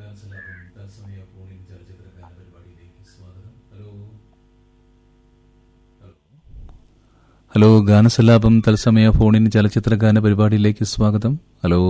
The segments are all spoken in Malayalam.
ഗാനസലാപം തത്സമയ ഫോണിൻ ചലച്ചിത്ര ഗാന പരിപാടിയിലേക്ക് സ്വാഗതം ഹലോ ഹലോ ഗാനസലാപം തത്സമയ ഫോണിൻ ചലച്ചിത്ര ഗാന പരിപാടിയിലേക്ക് സ്വാഗതം ഹലോ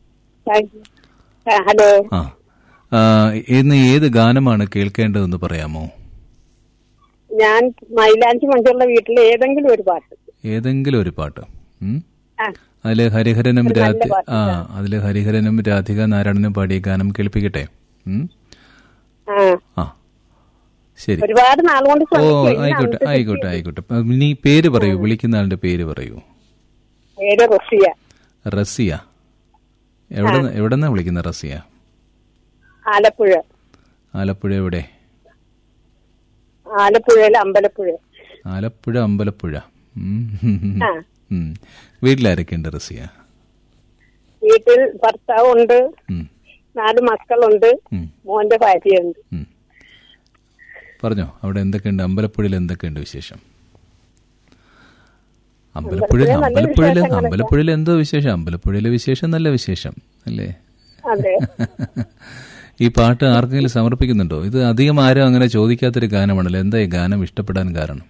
ഹലോ ആ ആ, ഇന്ന് ഏത് ഗാനമാണ് കേൾക്കേണ്ടതെന്ന് പറയാമോ ഞാൻ മൈലാഞ്ചി മഞ്ചുള്ള വീട്ടിലെ ഏതെങ്കിലും ഒരു പാട്ട് ഏതെങ്കിലും ഒരു പാട്ട് ഉം? ആ അതില് ഹരിഹരനും ഒരു നല്ല രാധ പാട്ട്. ആ അതില് ഹരിഹരനും രാധിക നാരായണനും പാടിയ ഗാനം കേൾപ്പിക്കട്ടെ ഉം? ആ ആ ശരി ഒരുപാട് നാളുകൊണ്ട് ഓ ശ്രമിച്ചു. ഇന്ന് ആയിക്കോട്ടെ അന്ന് ആയിക്കോട്ടെ ആയിക്കോട്ടെ അപ്പൊ ഇനി പേര് പറയൂ വിളിക്കുന്ന ആളുടെ പേര് പറയൂ പേര് റസിയ റസിയ എവിടെ എവിടെന്നാ വിളിക്കുന്ന റസിയ ആലപ്പുഴ ആലപ്പുഴ എവിടെ ആലപ്പുഴയിലെ അമ്പലപ്പുഴ ആലപ്പുഴ അമ്പലപ്പുഴ ഉം. ആ ഉം. വീട്ടിലാരൊക്കെയുണ്ട് റസിയ വീട്ടിൽ ഭർത്താവ് ഉണ്ട് ഉം. നാല് മക്കളുണ്ട് ഉം. മോന്റെ ഭാര്യയുണ്ട് ഉം. പറഞ്ഞോ അവിടെ എന്തൊക്കെയുണ്ട് അമ്പലപ്പുഴയിൽ എന്തൊക്കെയുണ്ട് വിശേഷം അമ്പലപ്പുഴയിൽ അമ്പലപ്പുഴയിൽ നല്ല അമ്പലപ്പുഴയിൽ വിശേഷങ്ങളൊക്കെ. അമ്പലപ്പുഴയിൽ എന്തോ വിശേഷം അമ്പലപ്പുഴയിലെ വിശേഷം നല്ല വിശേഷം അല്ലേ അതെ ഈ പാട്ട് ആർക്കെങ്കിലും സമർപ്പിക്കുന്നുണ്ടോ ഇത് അധികം ആരും അങ്ങനെ ചോദിക്കാത്തൊരു ഗാനമാണല്ലോ എന്താ ഈ ഗാനം ഇഷ്ടപ്പെടാൻ കാരണം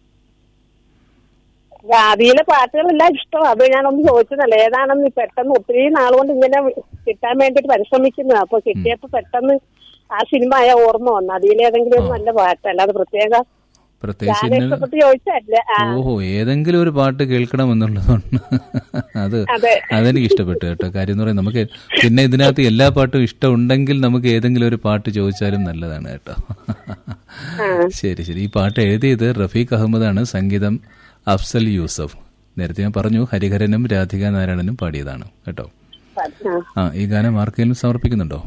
രാവിലെ പാട്ടുകളെല്ലാം ഇഷ്ടമാണ് അത് ഞാനൊന്ന് ചോദിച്ചതല്ല ഏതാണെന്ന് പെട്ടെന്ന് ഒത്തിരി നാളുകൊണ്ട് ഇങ്ങനെ കിട്ടാൻ വേണ്ടിട്ട് പരിശ്രമിക്കുന്നു അപ്പൊ കിട്ടിയപ്പോ പെട്ടെന്ന് ആ സിനിമ ആയ ഓർമ്മ വന്നു അതിലേതെങ്കിലും ഒരു നല്ല പാട്ട് അല്ലാതെ പ്രത്യേക പ്രത്യേകിച്ച് ഞാൻ ഇന്ന- ഇഷ്ടപ്പെട്ട് ചോദിച്ചല്ല ആ ഓഹോ ഏതെങ്കിലും ഒരു പാട്ട് കേൾക്കണം എന്നുള്ളതുകൊണ്ട് അത് അതെ അതെനിക്ക് ഇഷ്ടപ്പെട്ടു കേട്ടോ കാര്യം എന്ന് പറയാൻ നമുക്ക് പിന്നെ ഇതിനകത്ത് എല്ലാ പാട്ടും ഇഷ്ടമുണ്ടെങ്കിൽ നമുക്ക് ഏതെങ്കിലും ഒരു പാട്ട് ചോദിച്ചാലും നല്ലതാണ് കേട്ടോ ശരി ശരി ഈ പാട്ട് എഴുതിയത് റഫീഖ് അഹമ്മദാണ് സംഗീതം അഫ്സൽ യൂസഫ് നേരത്തെ ഞാൻ പറഞ്ഞു ഹരിഹരനും രാധിക നാരായണനും പാടിയതാണ് കേട്ടോ ആ. ആ ഈ ഗാനം ആർക്കെങ്കിലും സമർപ്പിക്കുന്നുണ്ടോ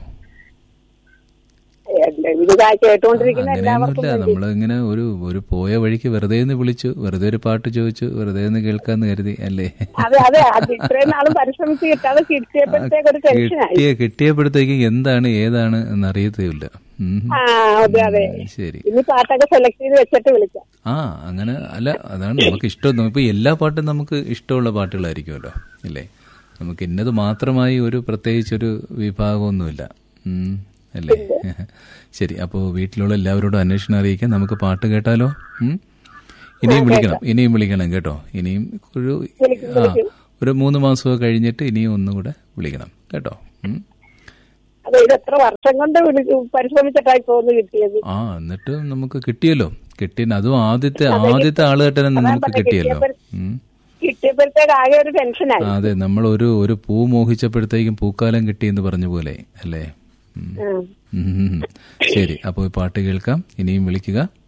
അല്ല, ഇത് കാ- കേട്ടുകൊണ്ടിരിക്കുന്ന എല്ലാവർക്കും അങ്ങനെയൊന്നുമില്ല നമ്മൾ ഇങ്ങനെ ഒരു ഒരു പോയ വഴിക്ക് വെറുതെ ഒന്ന് വിളിച്ചു വെറുതെ ഒരു പാട്ട് ചോദിച്ചു വെറുതെ ഒന്ന് കേൾക്കാന്ന് കരുതി അല്ലേ അതെ അതെ അത് ഇത്രയും നാളും പരിശ്രമിച്ച് കിട്ടാതെ കിട്ടിയപ്പോഴത്തേക്ക് ഒരു ടെൻഷനായി കിട്ടിയ കിട്ടിയപ്പോഴത്തേക്ക് എന്താണ് ഏതാണ് എന്ന് അറിയത്തേയില്ല ഉം. ആ അതെ അതെ ശരി ഇനി പാട്ടൊക്കെ സെലക്ട് ചെയ്ത് വെച്ചിട്ട് വിളിക്കാം ആ അങ്ങനെ അല്ല അതാണ് നമുക്ക് ഇഷ്ടം ഇപ്പൊ എല്ലാ പാട്ടും നമുക്ക് ഇഷ്ടമുള്ള പാട്ടുകളായിരിക്കുമല്ലോ ഇല്ലേ നമുക്ക് ഇന്നത് മാത്രമായി ഒരു പ്രത്യേകിച്ചൊരു വിഭാഗമൊന്നുമില്ല ഉം. അല്ലേ ശരി അപ്പോൾ വീട്ടിലുള്ള എല്ലാവരോടും അന്വേഷണം അറിയിക്കാൻ നമുക്ക് പാട്ട് കേട്ടാലോ ഉം? ഇനിയും വിളിക്കണം ഇനിയും വിളിക്കണം കേട്ടോ ഇനിയും ഒരു ആ ഒരു മൂന്ന് മാസമൊക്കെ കഴിഞ്ഞിട്ട് ഇനിയും ഒന്നും കൂടെ വിളിക്കണം കേട്ടോ ഉം. അതെ ഇത് എത്ര വർഷം കൊണ്ട് വിളി- പരിശ്രമിച്ചിട്ടായി തോന്നുന്നു കിട്ടിയത് ആ എന്നിട്ട് നമുക്ക് കിട്ടിയല്ലോ കിട്ടിയ അതും ആദ്യത്തെ ആദ്യത്തെ ആള് തന്നെ നമുക്ക് കിട്ടിയല്ലോ ഉം. കിട്ടിയപ്പോഴത്തേക്ക് ആകെ ഒരു ടെൻഷനായി ആ, അതെ നമ്മൾ ഒരു ഒരു പൂ മോഹിച്ചപ്പോഴത്തേക്കും പൂക്കാലം കിട്ടിയെന്ന് പറഞ്ഞ പോലെ അല്ലേ ഉം. ഉം. ഉം. ശരി അപ്പോൾ ഈ പാട്ട് കേൾക്കാം ഇനിയും വിളിക്കുക